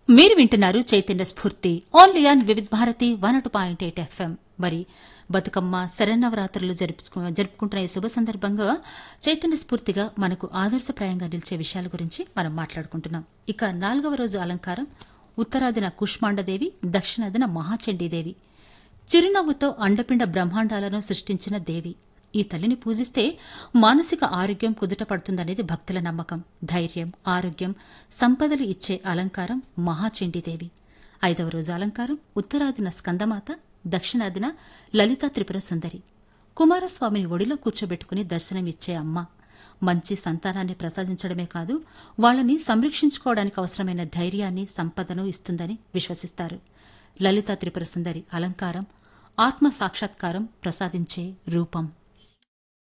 మీరు వింటున్నారు Chaitanya Spoorthi only on Vividh Bharati one అటు పాయింట్ ఎయిట్ ఎఫ్ఎం మరి బతుకమ్మ శరన్నవరాత్రులు జరుపుకు జరుపుకుంటున్న ఈ శుభ సందర్భంగా చైతన్య స్ఫూర్తిగా మనకు ఆదర్శప్రాయంగా నిలిచే విషయాల గురించి మనం మాట్లాడుకుంటున్నాం ఇక నాలుగవ రోజు అలంకారం ఉత్తరాదిన కుష్మాండదేవి దక్షిణాదిన మహాచండీదేవి చిరునవ్వుతో అండపిండ బ్రహ్మాండాలను సృష్టించిన దేవి ఈ తల్లిని పూజిస్తే మానసిక ఆరోగ్యం కుదుట పడుతుందనేది భక్తుల నమ్మకం ధైర్యం ఆరోగ్యం సంపదలు ఇచ్చే అలంకారం మహాచండీదేవి ఐదవ రోజు అలంకారం ఉత్తరాదిన స్కందమాత దక్షిణాదిన లలిత త్రిపుర సుందరి కుమారస్వామిని ఒడిలో కూర్చోబెట్టుకుని దర్శనమిచ్చే అమ్మ మంచి సంతానాన్ని ప్రసాదించడమే కాదు వాళ్ళని సంరక్షించుకోవడానికి అవసరమైన ధైర్యాన్ని సంపదను ఇస్తుందని విశ్వసిస్తారు లలిత త్రిపుర సుందరి అలంకారం ఆత్మ సాక్షాత్కారం ప్రసాదించే రూపం